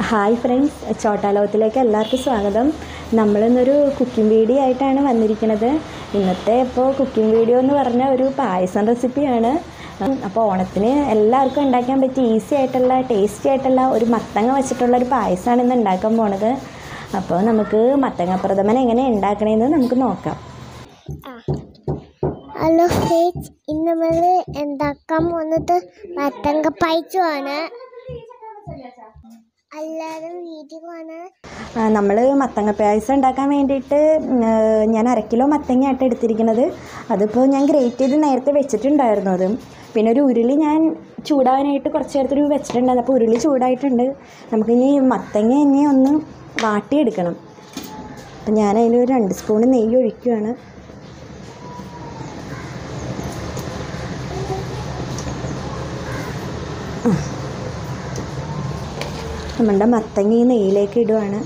Hi friends ചോട്ടാലോകത്തിലേക്ക് എല്ലാവർക്കും സ്വാഗതം നമ്മളിന്നൊരു cooking video ആയിട്ടാണ് വന്നിരിക്കുന്നത് ഇന്നത്തെ ഇപ്പോൾ കുക്കിംഗ് വീഡിയോ എന്ന് പറഞ്ഞാൽ ഒരു പായസം റെസിപ്പിയാണ് അപ്പോൾ ഓണത്തിന് എല്ലാവർക്കും ഉണ്ടാക്കാൻ പറ്റിയ ഈസി ആയിട്ടുള്ള ടേസ്റ്റി ആയിട്ടുള്ള ഒരു മത്തങ്ങ വെച്ചിട്ടുള്ള ഒരു പായസമാണ് ഇന്ന് ഉണ്ടാക്കാൻ പോണത് അപ്പോൾ നമുക്ക് മത്തങ്ങ പ്രഥമൻ എങ്ങനെ ഉണ്ടാക്കണമെന്ന് നമുക്ക് നോക്കാം ഹലോ ഫ്രണ്ട്സ് ഇന്ന് നമ്മൾ ഉണ്ടാക്കാൻ പോകുന്നത് മത്തങ്ക പായസമാണ് എല്ലാവരും വീട്ടിൽ പോണ് നമ്മൾ മത്തങ്ങ പായസം ഉണ്ടാക്കാൻ വേണ്ടിയിട്ട് ഉം, ആ, ഞാൻ അര കിലോ മത്തങ്ങയായിട്ട് എടുത്തിരിക്കുന്നത് അതിപ്പോൾ ഞാൻ ഗ്രേറ്റ് ചെയ്ത് നേരത്തെ വെച്ചിട്ടുണ്ടായിരുന്നു അത് പിന്നെ ഒരു ഉരുളി ഞാൻ ചൂടാവാനായിട്ട് കുറച്ച് നേരത്തൊരു വെച്ചിട്ടുണ്ടായിരുന്നു അപ്പോൾ ഉരുളി ചൂടായിട്ടുണ്ട് നമുക്കിനി മത്തങ്ങ ഇനി ഒന്ന് വാട്ടിയെടുക്കണം അപ്പം ഞാൻ അതിൽ ഒരു രണ്ട് സ്പൂൺ നെയ്യ് ഒഴിക്കുകയാണ് നമ്മളുടെ മത്തങ്ങ ഈ നെയ്യിലേക്ക് ഇടുവാണ്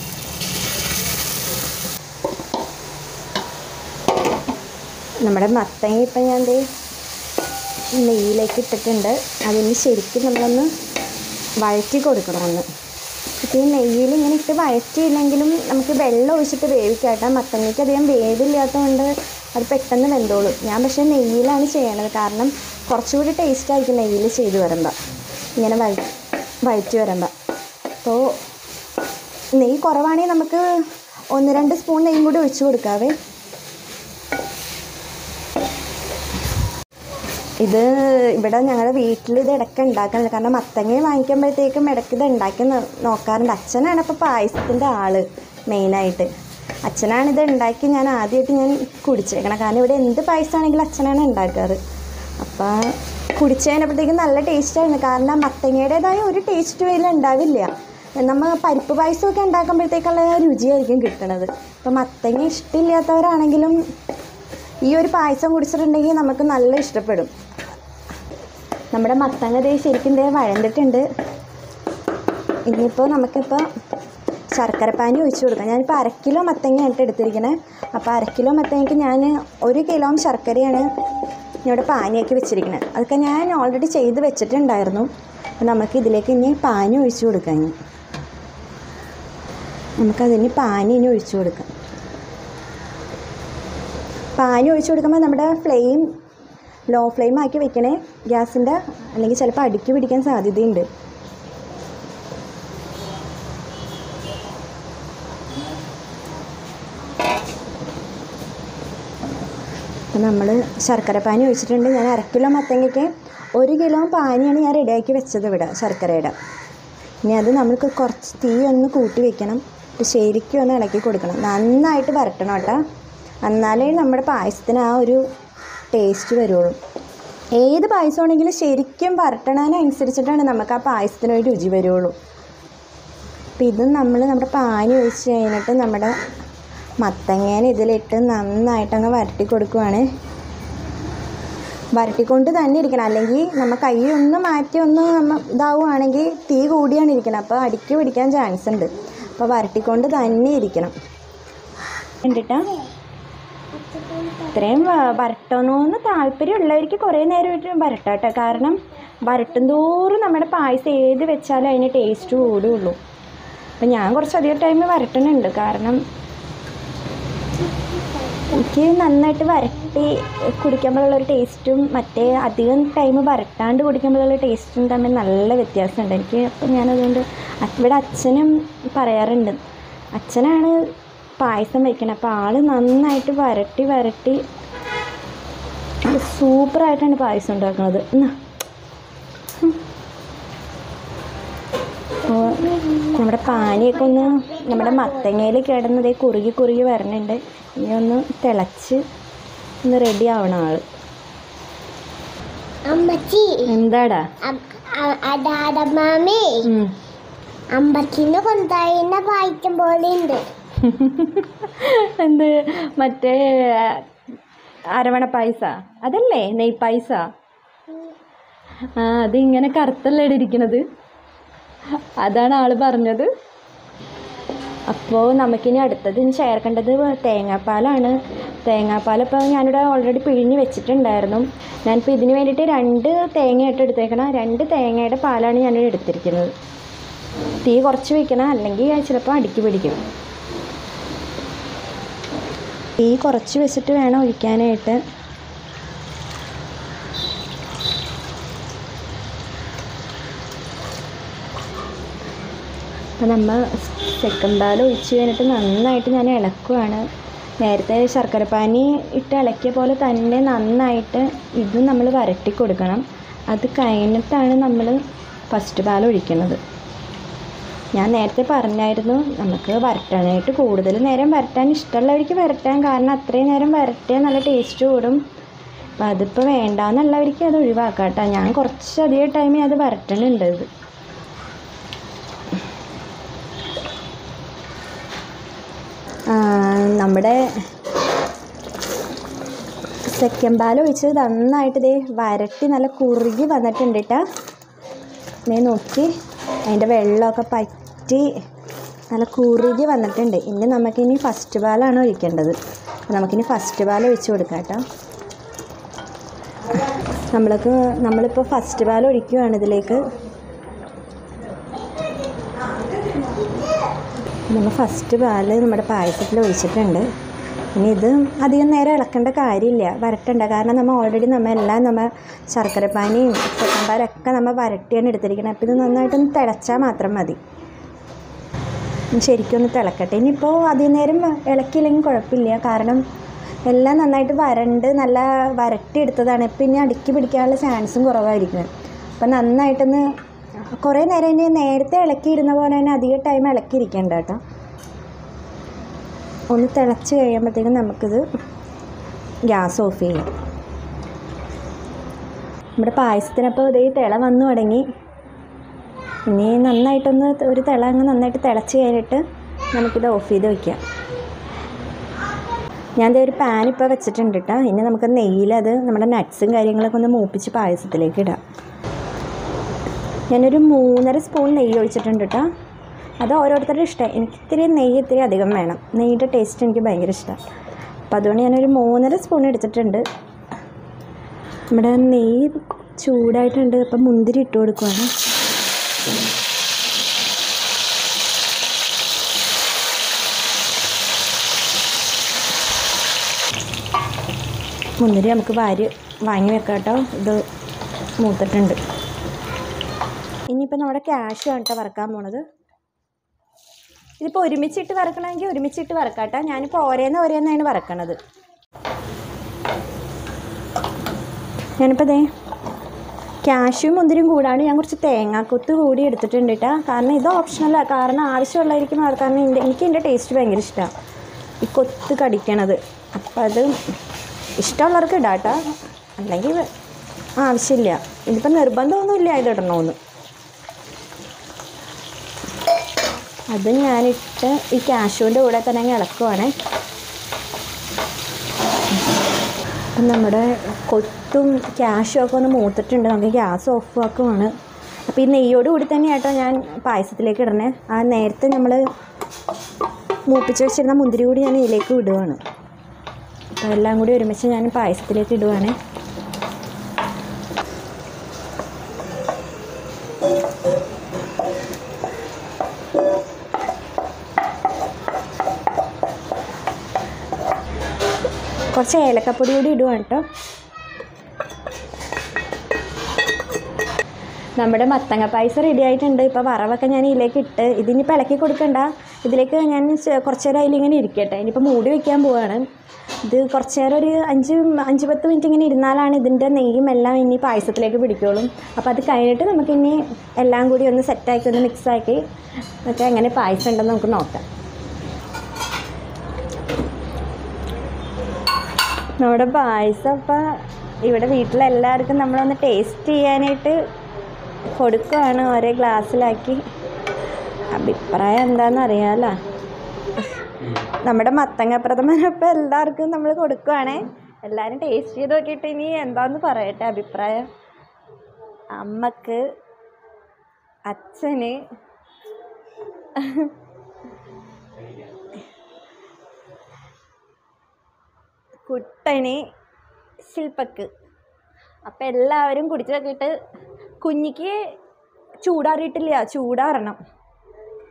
നമ്മുടെ മത്തങ്ങ ഇപ്പം ഞാൻ ദേ നെയ്യിലേക്ക് ഇട്ടിട്ടുണ്ട് അതിന് ശരിക്കും നമ്മളൊന്ന് വഴറ്റി കൊടുക്കണം ഒന്ന് ഇപ്പം ഈ നെയ്യിൽ ഇങ്ങനെ ഇട്ട് വഴറ്റിയില്ലെങ്കിലും നമുക്ക് വെള്ളം ഒഴിച്ചിട്ട് വേവിക്കാം കേട്ടോ മത്തങ്ങയ്ക്ക് അധികം വേവില്ലാത്തതുകൊണ്ട് അത് പെട്ടെന്ന് വെന്തോളും ഞാൻ പക്ഷേ നെയ്യിലാണ് ചെയ്യണത് കാരണം കുറച്ചുകൂടി ടേസ്റ്റ് ആയിരിക്കും നെയ്യിൽ ചെയ്ത് വരുമ്പോൾ ഇങ്ങനെ വഴ വഴറ്റി വരുമ്പോൾ അപ്പോൾ നെയ്യ് കുറവാണെങ്കിൽ നമുക്ക് ഒന്ന് രണ്ട് സ്പൂൺ നെയ്യും കൂടി ഒഴിച്ചു കൊടുക്കാവേ ഇത് ഇവിടെ ഞങ്ങളുടെ വീട്ടിൽ ഇത് ഇടയ്ക്ക് ഉണ്ടാക്കുന്നുണ്ട് കാരണം മത്തങ്ങ വാങ്ങിക്കുമ്പോഴത്തേക്കും ഇടയ്ക്ക് ഇത് ഉണ്ടാക്കി നോ- നോക്കാറുണ്ട് അച്ഛനാണ് ഇപ്പോൾ പായസത്തിൻ്റെ ആള് മെയിനായിട്ട് അച്ഛനാണ് ഇത് ഉണ്ടാക്കി ഞാൻ ആദ്യമായിട്ട് ഞാൻ കുടിച്ചേക്കണം കാരണം ഇവിടെ എന്ത് പായസമാണെങ്കിലും അച്ഛനാണ് ഉണ്ടാക്കാറ് അപ്പോൾ കുടിച്ച് കഴിഞ്ഞപ്പോഴത്തേക്കും നല്ല ടേസ്റ്റായിരുന്നു കാരണം മത്തങ്ങയുടേതായ ഒരു ടേസ്റ്റും ഇതിൽ ഉണ്ടാവില്ല നമ്മൾ പരിപ്പ് പായസമൊക്കെ ഉണ്ടാക്കുമ്പോഴത്തേക്കുള്ള രുചിയായിരിക്കും കിട്ടണത് അപ്പോൾ മത്തങ്ങ ഇഷ്ടമില്ലാത്തവരാണെങ്കിലും ഈ ഒരു പായസം കുടിച്ചിട്ടുണ്ടെങ്കിൽ നമുക്ക് നല്ല ഇഷ്ടപ്പെടും നമ്മുടെ മത്തങ്ങ ദേ ശരിക്കും ദേ വഴണ്ടിട്ടുണ്ട് ഇനിയിപ്പോൾ നമുക്കിപ്പോൾ ശർക്കര പാനി ഒഴിച്ചു കൊടുക്കാം ഞാനിപ്പോൾ അര കിലോ മത്തങ്ങയായിട്ട് എടുത്തിരിക്കണേ അപ്പോൾ അര കിലോ മത്തങ്ങയ്ക്ക് ഞാൻ ഒരു കിലോ ശർക്കരയാണ് ഇവിടെ പാനിയാക്കി വെച്ചിരിക്കുന്നത് അതൊക്കെ ഞാൻ ഓൾറെഡി ചെയ്ത് വെച്ചിട്ടുണ്ടായിരുന്നു അപ്പോൾ നമുക്ക് ഇതിലേക്ക് ഇനി പാനി ഒഴിച്ചു കൊടുക്കാം ഇനി നമുക്കതിന് പാനി ഇനി ഒഴിച്ചു കൊടുക്കാം പാനി ഒഴിച്ചു കൊടുക്കുമ്പോൾ നമ്മുടെ ഫ്ലെയിം ലോ ഫ്ലെയിം ആക്കി വെക്കണേ ഗ്യാസിൻ്റെ അല്ലെങ്കിൽ ചിലപ്പോൾ അടുക്കി പിടിക്കാൻ സാധ്യതയുണ്ട് അപ്പം നമ്മൾ ശർക്കര പാനി ഒഴിച്ചിട്ടുണ്ട് ഞാൻ അര കിലോ മത്തങ്ങയ്ക്ക് ഒരു കിലോ പാനിയാണ് ഞാൻ റെഡിയാക്കി വെച്ചത് ഇവിടെ ശർക്കരയുടെ ഇനി അത് നമുക്ക് കുറച്ച് തീ ഒന്ന് കൂട്ടി വെക്കണം ഇത് ശരിക്കും ഒന്ന് ഇളക്കി കൊടുക്കണം നന്നായിട്ട് വരട്ടണം കേട്ടോ എന്നാലേ നമ്മുടെ പായസത്തിന് ആ ഒരു ടേസ്റ്റ് വരുള്ളൂ ഏത് പായസമാണെങ്കിലും ശരിക്കും വരട്ടണതിനനുസരിച്ചിട്ടാണ് നമുക്ക് ആ പായസത്തിന് ഒരു രുചി വരുള്ളൂ അപ്പം ഇത് നമ്മൾ നമ്മുടെ പാനി ഒഴിച്ച് കഴിഞ്ഞിട്ട് നമ്മുടെ മത്തങ്ങേനെ ഇതിലിട്ട് നന്നായിട്ടങ്ങ് വരട്ടി കൊടുക്കുവാണ് വരട്ടിക്കൊണ്ട് തന്നെ ഇരിക്കണം അല്ലെങ്കിൽ നമ്മ കൈ ഒന്ന് മാറ്റി ഒന്ന് നമ്മ ഇതാവുകയാണെങ്കിൽ തീ കൂടിയാണ് ഇരിക്കണം അപ്പോൾ അടിക്ക് പിടിക്കാൻ ചാൻസ് ഉണ്ട് അപ്പോൾ വരട്ടിക്കൊണ്ട് തന്നെ ഇരിക്കണം കണ്ടിട്ടാ ഇത്രയും വ- വരട്ടണമെന്ന് താല്പര്യമുള്ളവർക്ക് കുറേ നേരമായിട്ട് വരട്ടാട്ടോ കാരണം വരട്ടും തോറും നമ്മുടെ പായസം ഏത് വെച്ചാലും അതിന് ടേസ്റ്റ് കൂടുകയുള്ളൂ അപ്പം ഞാൻ കുറച്ചധികം ടൈം വരട്ടണുണ്ട് കാരണം എനിക്ക് നന്നായിട്ട് വരട്ടി കുടിക്കുമ്പോഴുള്ള ഒരു ടേസ്റ്റും മറ്റേ അധികം ടൈം വരട്ടാണ്ട് കുടിക്കുമ്പോഴുള്ള ടേസ്റ്റും തമ്മിൽ നല്ല വ്യത്യാസമുണ്ട് എനിക്ക് അപ്പം ഞാനതുകൊണ്ട് അ- ഇവിടെ അച്ഛനും പറയാറുണ്ട് അച്ഛനാണ് പായസം വയ്ക്കണത് അപ്പോൾ ആള് നന്നായിട്ട് വരട്ടി വരട്ടി സൂപ്പറായിട്ടാണ് പായസം ഉണ്ടാക്കുന്നത് എന്നാ അപ്പോൾ നമ്മുടെ പാനിയൊക്കെ ഒന്ന് നമ്മുടെ മത്തങ്ങയിൽ കിടന്നതേ കുറുകി കുറുകി വരണുണ്ട് ഇനി ഒന്ന് തിളച്ച് ഒന്ന് റെഡി ആവണം ആള് അമ്മച്ചി എന്താടാ അടാടമാമേ ഉം. അമ്പത്തിന് കൊണ്ടായിരുന്ന പായസം പോലെ ഉണ്ട് എന്ത് മറ്റേ അരവണ പായസ അതല്ലേ നെയ് പായസ ആ അതിങ്ങനെ കറുത്തല്ലേ ഇരിക്കണത് അതാണ് ആള് പറഞ്ഞത് അപ്പോൾ നമുക്കിനി അടുത്തത് ഇനി ചേർക്കേണ്ടത് തേങ്ങാപ്പാലാണ് തേങ്ങാപ്പാൽ ഇപ്പോൾ ഞാനിവിടെ ഓൾറെഡി പിഴിഞ്ഞ് വെച്ചിട്ടുണ്ടായിരുന്നു ഞാനിപ്പോൾ ഇതിന് വേണ്ടിയിട്ട് രണ്ട് തേങ്ങയായിട്ട് എടുത്തേക്കണം രണ്ട് തേങ്ങയുടെ പാലാണ് ഞാനിവിടെ എടുത്തിരിക്കുന്നത് തീ കുറച്ച് വെക്കണം അല്ലെങ്കിൽ ചിലപ്പോൾ അടുക്കി പിടിക്കും തീ കുറച്ച് വെച്ചിട്ട് വേണം ഒഴിക്കാനായിട്ട് അപ്പോൾ നമ്മൾ സെക്കൻഡ് പാൽ ഒഴിച്ച് കഴിഞ്ഞിട്ട് നന്നായിട്ട് ഞാൻ ഇളക്കുവാണ് നേരത്തെ ശർക്കരപ്പാനി ഇട്ട് ഇളക്കിയ പോലെ തന്നെ നന്നായിട്ട് ഇതും നമ്മൾ വരട്ടി കൊടുക്കണം അത് കഴിഞ്ഞിട്ടാണ് നമ്മൾ ഫസ്റ്റ് പാൽ ഒഴിക്കുന്നത് ഞാൻ നേരത്തെ പറഞ്ഞായിരുന്നു നമുക്ക് വരട്ടാനായിട്ട് കൂടുതൽ നേരം വരട്ടാൻ ഇഷ്ടമുള്ളവർക്ക് വരട്ടാൻ കാരണം അത്രയും നേരം വരട്ടിയാൽ നല്ല ടേസ്റ്റ് കൂടും അപ്പം അതിപ്പോൾ വേണ്ടാന്നുള്ളവർക്ക് അത് ഒഴിവാക്കാം കേട്ടോ ഞാൻ കുറച്ചധികം ടൈമേ അത് വരട്ടണുണ്ട് ഇത് ആ, നമ്മുടെ സെക്കൻഡ് പാൽ ഒഴിച്ച് നന്നായിട്ട് ഇതേ വരട്ടി നല്ല കുറുകി വന്നിട്ടുണ്ട് കേട്ടോ നീ നോക്കി അതിൻ്റെ വെള്ളമൊക്കെ പറ്റി നല്ല കുറുകി വന്നിട്ടുണ്ട് ഇനി നമുക്കിനി ഫസ്റ്റ് പാലാണ് ഒഴിക്കേണ്ടത് നമുക്കിനി ഫസ്റ്റ് പാൽ ഒഴിച്ച് കൊടുക്കാം കേട്ടോ നമ്മൾക്ക് നമ്മളിപ്പോൾ ഫസ്റ്റ് പാൽ ഒഴിക്കുകയാണ് ഇതിലേക്ക് നമ്മൾ ഫസ്റ്റ് പാല് നമ്മുടെ പായസത്തിൽ ഒഴിച്ചിട്ടുണ്ട് ഇനി ഇത് അധികം നേരം ഇളക്കേണ്ട കാര്യമില്ല വരട്ടണ്ട കാരണം നമ്മൾ ഓൾറെഡി നമ്മൾ എല്ലാം നമ്മൾ ശർക്കരപ്പാനിയും ചെക്കമ്പാരൊക്കെ നമ്മൾ വരട്ടിയാണ് എടുത്തിരിക്കുന്നത് അപ്പോൾ ഇത് നന്നായിട്ടൊന്ന് തിളച്ചാൽ മാത്രം മതി ഇനി ശരിക്കും ഒന്ന് തിളക്കട്ടെ ഇനിയിപ്പോൾ അധികം നേരം ഇളക്കിയില്ലെങ്കിൽ കുഴപ്പമില്ല കാരണം എല്ലാം നന്നായിട്ട് വരണ്ട് നല്ല വരട്ടി എടുത്തതാണ് ഇപ്പം ഇനി അടുക്കി പിടിക്കാനുള്ള ചാൻസും കുറവായിരിക്കും അപ്പം നന്നായിട്ടൊന്ന് കുറേ നേരം ഇനി നേരത്തെ ഇളക്കിയിരുന്ന പോലെ തന്നെ അധികം ടൈം ഇളക്കിയിരിക്കേണ്ട കേട്ടോ ഒന്ന് തിളച്ച് കഴിയുമ്പോഴത്തേക്കും നമുക്കിത് ഗ്യാസ് ഓഫ് ചെയ്യാം നമ്മുടെ പായസത്തിനപ്പോൾ ഇതേ തിള വന്നു തുടങ്ങി ഇനി നന്നായിട്ടൊന്ന് ഒരു തിള അങ്ങ് നന്നായിട്ട് തിളച്ച് കഴിഞ്ഞിട്ട് നമുക്കിത് ഓഫ് ചെയ്ത് വയ്ക്കാം ഞാൻ ദേ ഒരു പാൻ ഇപ്പോൾ വെച്ചിട്ടുണ്ട് കേട്ടോ ഇനി നമുക്ക് നെയ്യിലത് നമ്മുടെ നട്ട്സും കാര്യങ്ങളൊക്കെ ഒന്ന് മൂപ്പിച്ച് പായസത്തിലേക്ക് ഇടാം ഞാനൊരു മൂന്നര സ്പൂൺ നെയ്യ് ഒഴിച്ചിട്ടുണ്ട് കേട്ടോ അത് ഓരോരുത്തരുടെ ഇഷ്ടം എനിക്ക് ഇത്തിരി നെയ്യ് ഇത്തിരി അധികം വേണം നെയ്യുടെ ടേസ്റ്റ് എനിക്ക് ഭയങ്കര ഇഷ്ടമാണ് അപ്പം അതുകൊണ്ട് ഞാനൊരു മൂന്നര സ്പൂൺ എടുത്തിട്ടുണ്ട് നമ്മുടെ നെയ്യ് ചൂടായിട്ടുണ്ട് അപ്പം മുന്തിരി ഇട്ട് കൊടുക്കുവാണ് മുന്തിരി നമുക്ക് വാരി വാങ്ങി വെക്കാം കേട്ടോ ഇത് മൂത്തിട്ടുണ്ട് ഇനിയിപ്പോൾ നമ്മുടെ ക്യാഷ് ആണ് കേട്ടോ വറക്കാൻ പോണത് ഇതിപ്പോൾ ഒരുമിച്ചിട്ട് വറക്കണമെങ്കിൽ ഒരുമിച്ചിട്ട് വറക്കാം കേട്ടോ ഞാനിപ്പോൾ ഓരോന്ന് ഓരോന്നാണ് വറക്കണത് ഞാനിപ്പോൾ ദേ ക്യാഷും മുന്തിരിയും കൂടാണ്ട് ഞാൻ കുറച്ച് തേങ്ങാക്കൊത്ത് കൂടി എടുത്തിട്ടുണ്ട് കേട്ടോ കാരണം ഇത് ഓപ്ഷണലാണ് കാരണം ആവശ്യമുള്ളതായിരിക്കും അത് കാരണം എൻ്റെ എനിക്ക് എൻ്റെ ടേസ്റ്റ് ഭയങ്കര ഇഷ്ടമാണ് ഈ കൊത്ത് കടിക്കണത് അപ്പം അത് ഇഷ്ടമുള്ളവർക്ക് ഇടാം കേട്ടോ അല്ലെങ്കിൽ ആവശ്യമില്ല ഇതിപ്പോൾ നിർബന്ധമൊന്നുമില്ല ഇത് ഇടണമെന്ന് അത് ഞാനിട്ട് ഈ കാശുവിൻ്റെ കൂടെ തന്നെ അങ്ങ് ഇളക്കുവാണേ അപ്പം നമ്മുടെ കൊത്തും ക്യാഷും ഒക്കെ ഒന്ന് മൂത്തിട്ടുണ്ട് നമുക്ക് ഗ്യാസ് ഓഫ് ആക്കുവാണ് അപ്പോൾ ഈ നെയ്യോട് കൂടി തന്നെ കേട്ടോ ഞാൻ പായസത്തിലേക്ക് ഇടണേ ആ നേരത്തെ നമ്മൾ മൂപ്പിച്ച് വെച്ചിരുന്ന മുന്തിരി കൂടി ഞാൻ ഇതിലേക്ക് ഇടുവാണ് അപ്പോൾ എല്ലാം കൂടി ഒരുമിച്ച് ഞാൻ പായസത്തിലേക്ക് ഇടുവാണേ കുറച്ച് ഏലക്കപ്പൊടി കൂടി ഇടുവാണ് കേട്ടോ നമ്മുടെ മത്തങ്ങ പായസം റെഡി ആയിട്ടുണ്ട് ഇപ്പോൾ വറവൊക്കെ ഞാൻ ഇതിലേക്ക് ഇട്ട് ഇതിനിപ്പോൾ ഇളക്കി കൊടുക്കണ്ട ഇതിലേക്ക് ഞാൻ ചെ- കുറച്ച് നേരം അതിലിങ്ങനെ ഇരിക്കട്ടെ ഇനിയിപ്പോൾ മൂടി വെക്കാൻ പോവാണ് ഇത് കുറച്ച് നേരം ഒരു അഞ്ച് അഞ്ച് പത്ത് മിനിറ്റ് ഇങ്ങനെ ഇരുന്നാലാണ് ഇതിൻ്റെ നെയ്യും എല്ലാം ഇനി പായസത്തിലേക്ക് പിടിക്കുള്ളൂ അപ്പോൾ അത് കഴിഞ്ഞിട്ട് നമുക്കിനി എല്ലാം കൂടി ഒന്ന് സെറ്റാക്കി ഒന്ന് മിക്സാക്കി ഒക്കെ എങ്ങനെ പായസം ഉണ്ടെന്ന് നമുക്ക് നോക്കാം നമ്മുടെ പായസം ഇപ്പം ഇവിടെ വീട്ടിലെല്ലാവർക്കും നമ്മളൊന്ന് ടേസ്റ്റ് ചെയ്യാനായിട്ട് കൊടുക്കുവാണ് ഓരോ ഗ്ലാസ്സിലാക്കി അഭിപ്രായം എന്താണെന്ന് അറിയാമല്ലോ നമ്മുടെ മത്തങ്ങ പ്രഥമനപ്പം എല്ലാവർക്കും നമ്മൾ കൊടുക്കുവാണേ എല്ലാവരും ടേസ്റ്റ് ചെയ്ത് നോക്കിയിട്ട് ഇനി എന്താന്ന് പറയട്ടെ അഭിപ്രായം അമ്മക്ക് അച്ഛന് കുട്ടന് ശില്പക്ക് അപ്പം എല്ലാവരും കുടിച്ച് നോക്കിയിട്ട് കുഞ്ഞിക്ക് ചൂടാറിയിട്ടില്ല ചൂടാറണം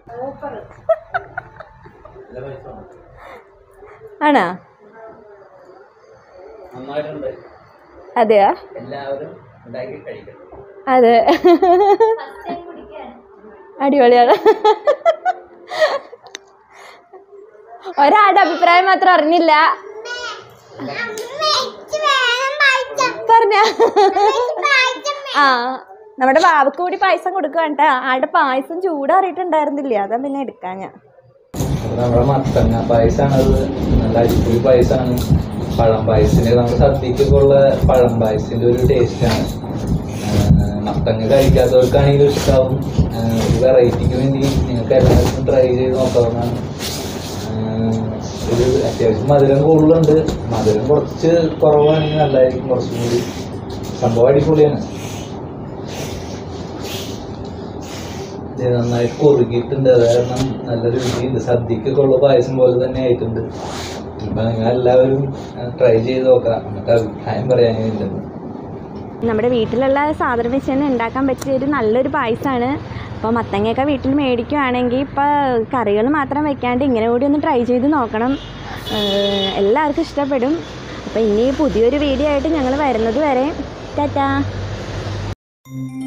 ആണോ നന്നായിട്ടുണ്ട് അതെയോ എല്ലാവരും ഉണ്ടാക്കി കഴിക്കണം അതെ അടിപൊളിയാണ് ഒരാളുടെ അഭിപ്രായം മാത്രം അറിഞ്ഞില്ല പറഞ്ഞ ആ നമ്മുടെ ബാബക്ക് കൂടി പായസം കൊടുക്കുക ആളുടെ പായസം ചൂടാറിയിട്ടുണ്ടായിരുന്നില്ല അതാ പിന്നെ എടുക്കാൻ ഞാൻ നമ്മുടെ മത്തങ്ങ പായസമാണത് നല്ല അടിപൊളി പായസമാണ് പഴം പായസത്തിന്റെ നമ്മുടെ സദ്യക്കൊക്കെ ഉള്ള പഴം പായസത്തിന്റെ ഒരു ടേസ്റ്റാണ് മത്തങ്ങ കഴിക്കാത്തവർക്കാണെങ്കിലും ഇഷ്ടാവും ആഹ് ഒരു വെറൈറ്റിക്ക് വേണ്ടി നിങ്ങൾക്ക് എല്ലാവർക്കും ട്രൈ ചെയ്ത് നോക്കാവുന്നതാണ് ആഹ് ഒരു അത്യാവശ്യം മധുരം കൂടുതലുണ്ട് മധുരം കുറച്ച് കുറവാണെങ്കിൽ നല്ലതായിരിക്കും കുറച്ചും കൂടി സംഭവം അടിപൊളിയാണ് ഇത് നന്നായിട്ട് കുറുകിയിട്ടുണ്ട് അത് കാരണം നല്ല രുചിയുണ്ട് സദ്യക്കൊക്കെ ഉള്ള പായസം പോലെ തന്നെ ആയിട്ടുണ്ട് അപ്പൊ നിങ്ങൾ എല്ലാവരും ട്രൈ ചെയ്ത് നോക്കാം എന്നിട്ട് അഭിപ്രായം പറയാനില്ലെന്ന് നമ്മുടെ വീട്ടിലുള്ള സാധനം വെച്ച് തന്നെ ഉണ്ടാക്കാൻ പറ്റിയ ഒരു നല്ലൊരു പായസമാണ് അപ്പോൾ മത്തങ്ങയൊക്കെ വീട്ടിൽ മേടിക്കുവാണെങ്കിൽ ഇപ്പോൾ കറികൾ മാത്രം വെക്കാണ്ട് ഇങ്ങനെ കൂടി ഒന്ന് ട്രൈ ചെയ്ത് നോക്കണം ഏഹ് എല്ലാവർക്കും ഇഷ്ടപ്പെടും അപ്പോൾ ഇനി പുതിയൊരു വീഡിയോ ആയിട്ട് ഞങ്ങൾ വരുന്നത് വരെ ടാറ്റാ